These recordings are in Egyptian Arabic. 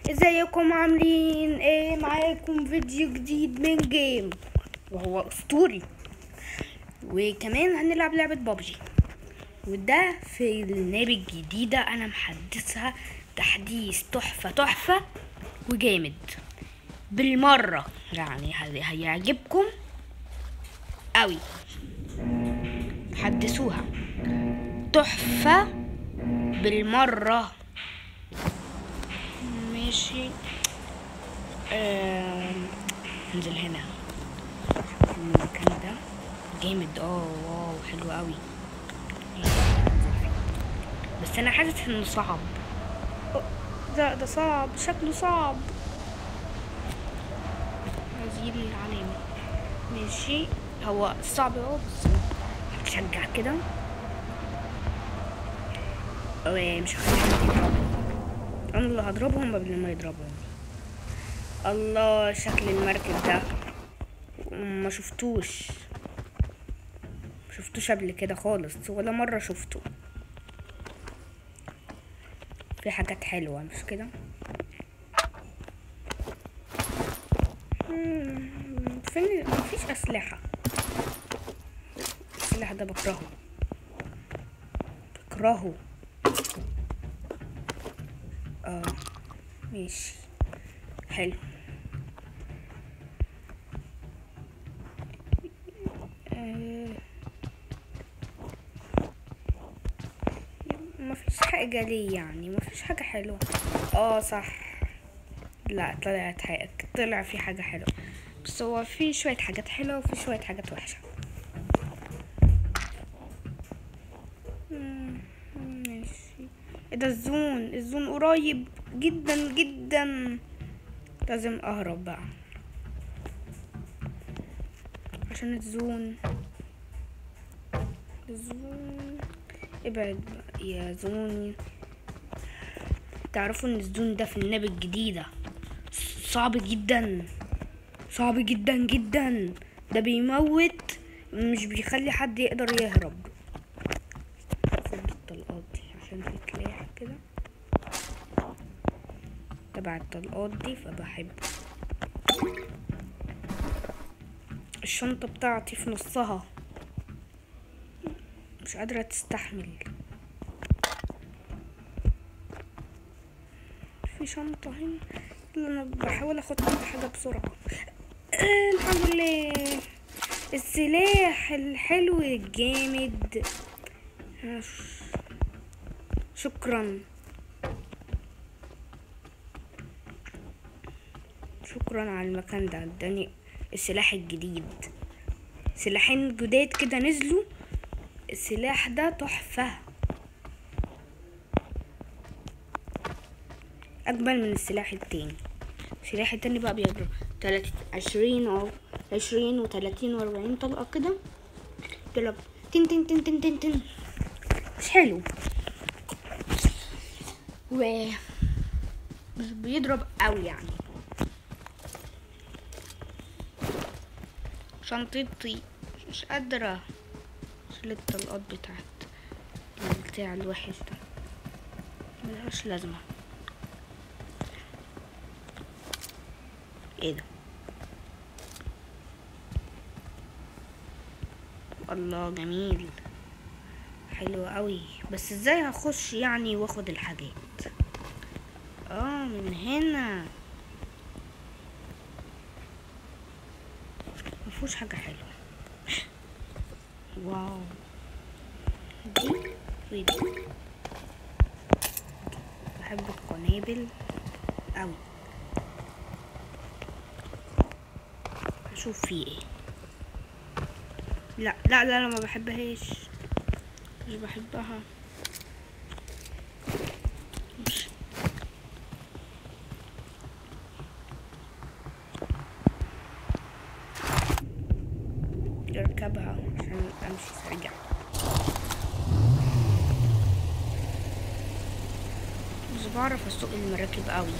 ازيكم عاملين ايه معاكم فيديو جديد من جيم وهو اسطوري وكمان هنلعب لعبة بابجي وده في الناب الجديدة انا محدثها تحديث تحفة تحفة وجامد بالمرة يعني هي- هيعجبكم قوي حدثوها تحفة بالمرة ماشي آم، ننزل هنا في المكان ده جامد اه واو حلو قوي بس انا حاسس انه صعب ده ده صعب شكله صعب هزيل العلامة ماشي هو صعب اهو بس هتشجع كده آه، مش هخلي حد يضربني انا اللي هضربهم قبل ما يضربهم الله شكل المركب ده ما شفتوش ما شفتوش قبل كده خالص ولا مرة شفته في حاجات حلوة مش كده مم، فين مفيش أسلحة السلاح ده بكرهه بكرهه اه ماشي حلو آه، مفيش حاجة ليه يعني مفيش حاجة حلوة اه صح لا طلعت حاجة طلع في حاجة حلوة بس هو في شوية حاجات حلوة وفي شوية حاجات وحشة مم، ماشي ايه ده الزون الزون قريب جدا جدا لازم اهرب بقى عشان الزون الزون ابعد بقى يا زون تعرفوا ان الزون ده في الناب الجديدة صعب جدا صعب جدا جدا ده بيموت مش بيخلي حد يقدر يهرب خد الطلقات دي عشان في سلاح كده تبع الطلقات دي فبحبه الشنطة بتاعتي في نصها مش قادرة تستحمل في شنطة هنا يلا انا بحاول اخد كل حاجة بسرعة آه الحمد لله السلاح الحلو الجامد آه، ش- شكرا شكرا على المكان ده اداني السلاح الجديد سلاحين جداد كده نزلوا السلاح ده تحفة أجمل من السلاح التاني السلاح التاني بقى بيضرب تلاتة عشرين أو عشرين وتلاتين وأربعين طلقة كده يضرب تن تن تن تن تن تن مش حلو و مش بيضرب قوي يعني شنطتي مش قادرة اشيل الطلقات بتاعت البتاع الوحش ده ملهاش لازمة ايه ده الله جميل حلو قوي بس ازاي هخش يعني واخد الحاجات اه من هنا مفيهوش حاجة حلوة واو دي ودي بحب القنابل أوي هشوف فيه ايه لا لا لا انا ما بحبهاش مش بحبها مش اركبها عشان امشي سريع مش بعرف اسوق المراكب قوي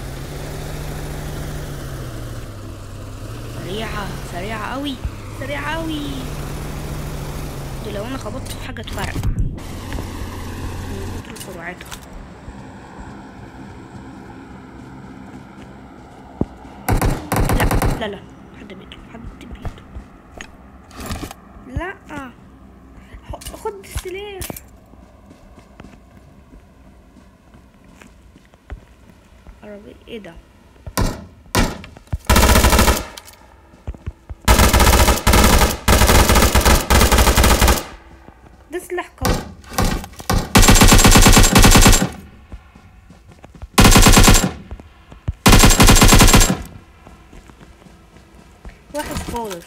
سريعة سريعة قوي سريعة قوي دي لو انا خبطت في حاجة اتفرق من كتر سرعتها لا لا حد بيته حد بيته لا ح- خد السلاح عربي ايه ده ده سلاح قوي وحش خالص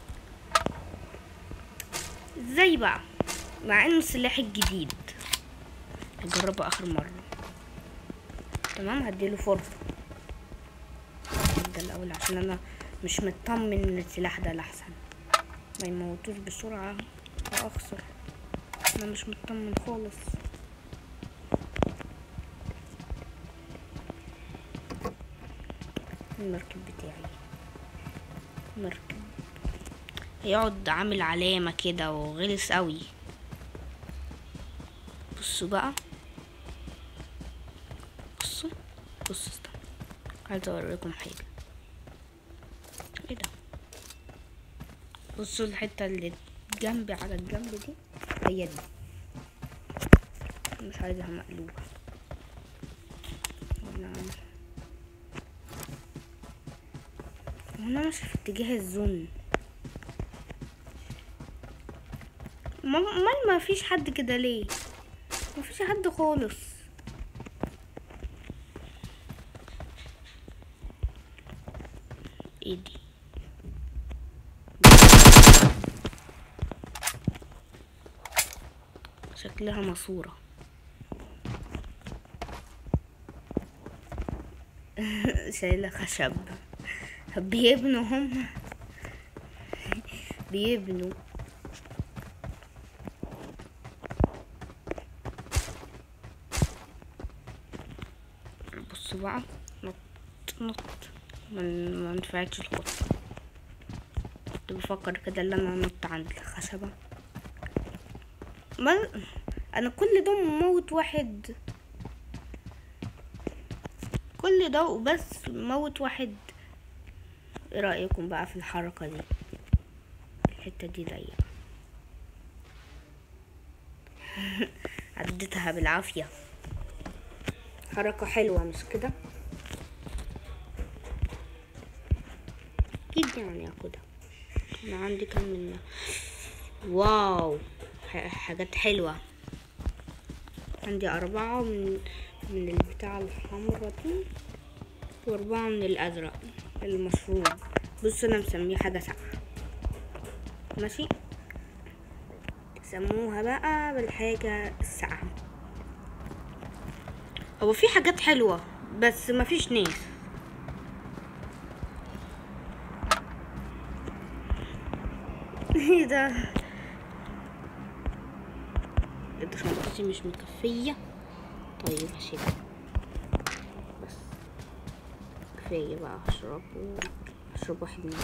ازاي بقى مع انه السلاح الجديد هجربه اخر مرة تمام هديله فرصة ده الاول عشان انا مش مطمن ان السلاح ده الاحسن ما يموتوش بسرعة واخسر انا مش مطمن خالص المركب بتاعي مركب هيقعد عامل علامة كده وغلس قوي بصوا بقى بصوا بصوا استنى عايزة اوريكم حاجة ايه ده بصوا الحتة اللي جنبي على الجنب دي هي دي مش عايزها مقلوبة ولا وانا ماشي في اتجاه الزون ما امال ما فيش حد كده ليه ما فيش حد خالص ايه دي شكلها ماسورة شايلة خشب بيبنوا هم بيبنوا بصوا بقى نط نط ما ما نفعتش الخطة كنت بفكر كده ان انا انط عند الخشبة ما انا كل ده موت واحد كل ده وبس موت واحد ايه رأيكم بقى في الحركة دي الحتة دي ضيقة عديتها بالعافية حركة حلوة مش كده اكيد يعني اخدها انا عندي كم منها واو ح- حاجات حلوة عندي أربعة من من البتاع الحمرا دي وأربعة من الأزرق المشروب بص أنا مسميه حاجة ساقعة ماشي سموها بقى بالحاجة الساقعة هو في حاجات حلوة بس مفيش ناس ايه ده انت شنطتي مش مكفية طيب هشيلها بس كفاية بقى هشرب و- هشرب واحد منهم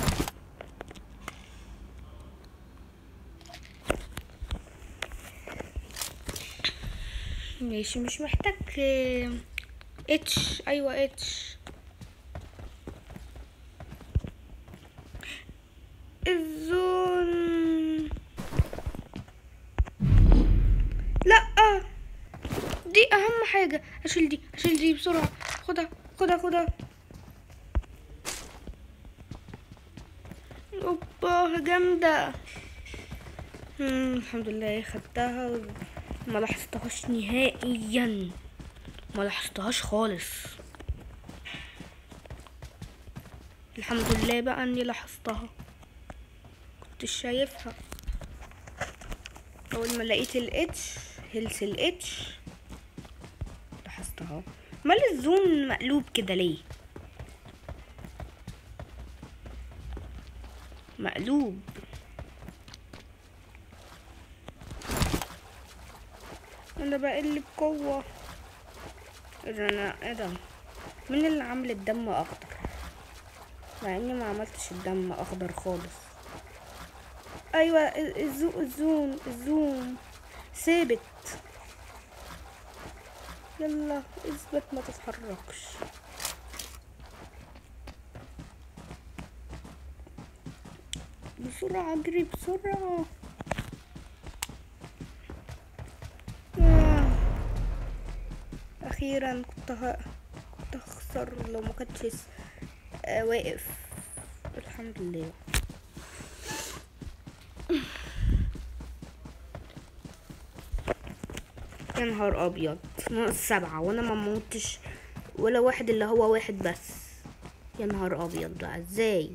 ماشي مش محتاج آه، اتش ايوه اتش الزون لا دي اهم حاجة اشيل دي اشيل دي بسرعة خدها خدها خدها اوبا جامدة مم، الحمد لله خدتها و- ما لاحظتهاش نهائيا ما لاحظتهاش خالص الحمد لله بقى اني لاحظتها كنت شايفها اول ما لقيت الاتش هيلث الاتش لاحظتها مال الزون مقلوب كده ليه مقلوب انا بقل بقوة ايه ده انا ايه ده مين اللي عامل الدم اخضر مع اني ما عملتش الدم اخضر خالص ايوه ال- الزو الزون الزوم ثابت يلا اثبت ما تتحركش بسرعة اجري بسرعة آه. اخيرا كنت ه... كنت هخسر لو ما كنتش آه واقف الحمد لله يا نهار ابيض ناقص سبعة وانا ما موتش ولا واحد اللي هو واحد بس يا نهار ابيض بقى ازاي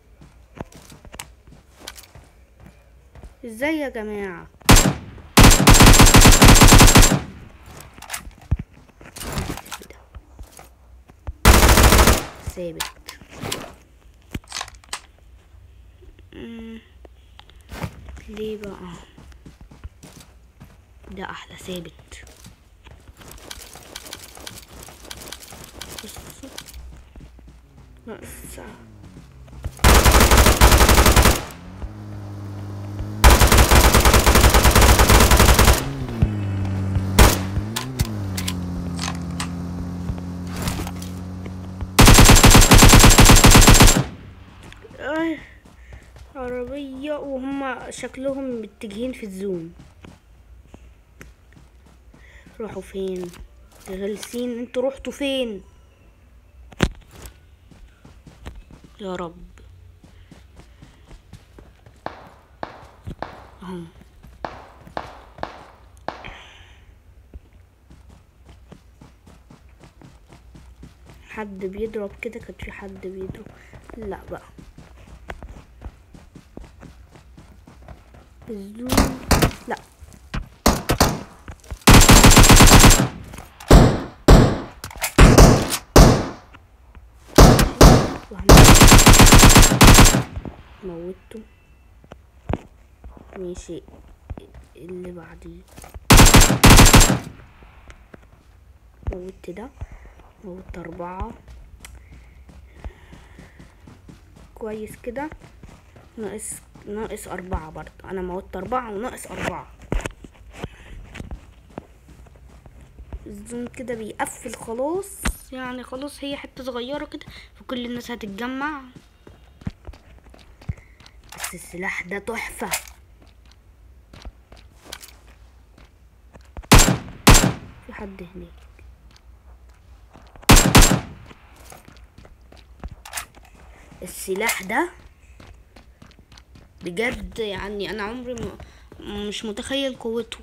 ازاي يا جماعة ثابت مم. ليه بقى ده احلى ثابت بص ناقص آه، عربية وهم شكلهم متجهين في الزوم راحوا فين غلسين انتوا رحتوا فين يا رب اهو حد بيضرب كده كان في حد بيضرب لا بقى الزوم لا موته ماشي اللي بعديه موت ده موت أربعة كويس كده ناقص ناقص أربعة برضه أنا موت أربعة وناقص أربعة الزوم كده بيقفل خلاص يعني خلاص هي حتة صغيرة كده فكل الناس هتتجمع بس السلاح ده تحفة في حد هناك السلاح ده بجد يعني انا عمري ما مش متخيل قوته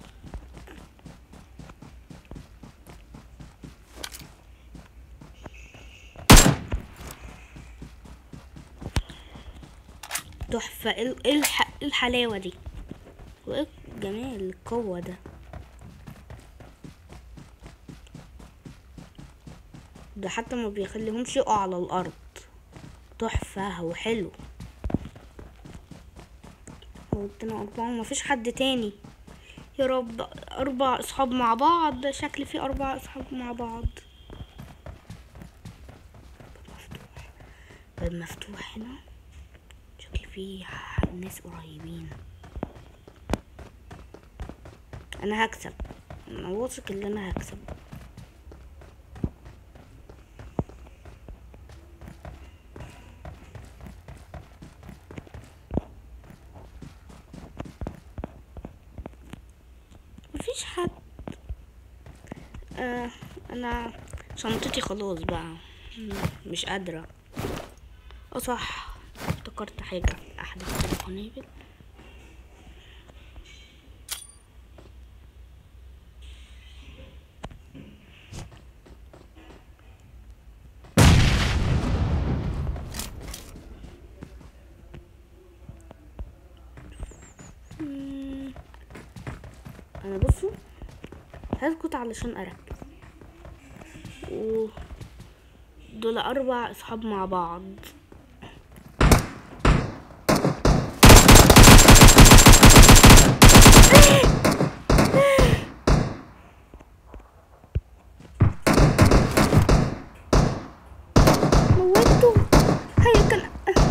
تحفة ايه إيه الح- إيه الحلاوة دي وايه جمال القوة ده ده حتى ما بيخليهمش يقعوا على الارض تحفة وحلو موتنا أربعة ومفيش حد تاني يا رب أربع أصحاب مع بعض شكل في أربع أصحاب مع بعض باب مفتوح باب مفتوح هنا شكل في ناس قريبين أنا هكسب أنا واثق إن أنا هكسب مفيش حد آه انا شنطتي خلاص بقى مم، مش قادرة اه صح افتكرت حاجة احدث كده قنابل مم، انا بصوا هسكت علشان اركز و دول اربع اصحاب مع بعض موته هيا كان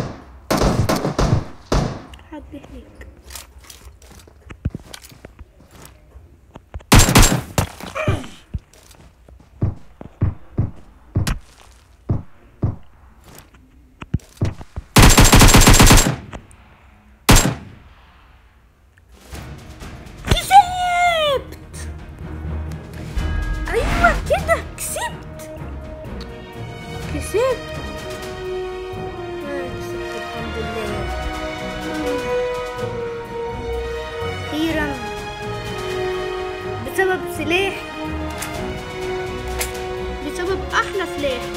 حد هيك كسبت آه، كسبت الحمد لله أخيرا بسبب سلاح بسبب أحلى سلاح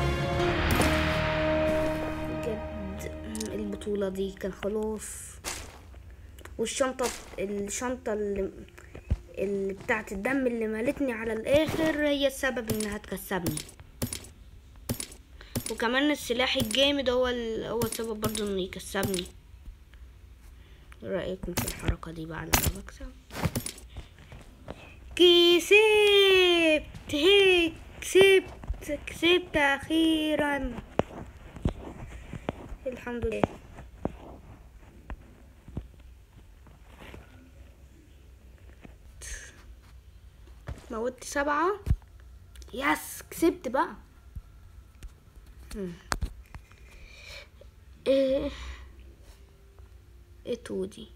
بجد البطولة دي كان خلاص والشنطة الشنطة اللي, اللي بتاعت الدم اللي مالتني على الآخر هي السبب إنها تكسبني وكمان السلاح الجامد هو ال... هو السبب برضه إنه يكسبني إيه رأيكم في الحركة دي بقى لما بكسب كسبت هيك كسبت كسبت أخيرا الحمد لله موتت سبعة يس كسبت بقى مم. ايه ايه تودي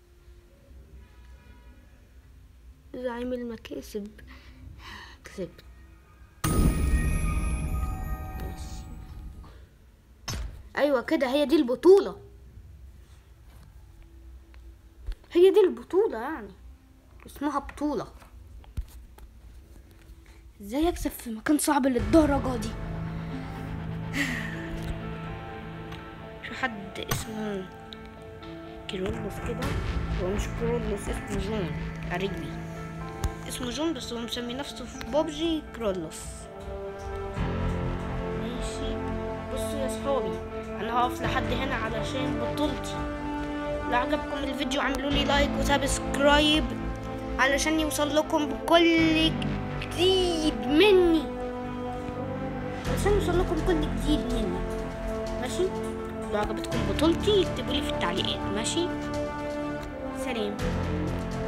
زعيم المكاسب كسبت ماشي. ايوه كده هي دي البطولة هي دي البطولة يعني اسمها بطولة ازاي اكسب في مكان صعب للدرجة دي في حد اسمه كيرولوس كده هو مش كيرولوس اسمه جون قريبي اسمه جون بس هو مسمي نفسه في بابجي كرولوس ماشي بصوا يا صحابي انا هقف لحد هنا علشان بطولتي لو عجبكم الفيديو اعملوا لي لايك وسبسكرايب علشان يوصل لكم كل جديد مني علشان يوصل لكم كل جديد مني ماشي لو عجبتكم بطولتي اكتبوا لي في التعليقات ماشي سلام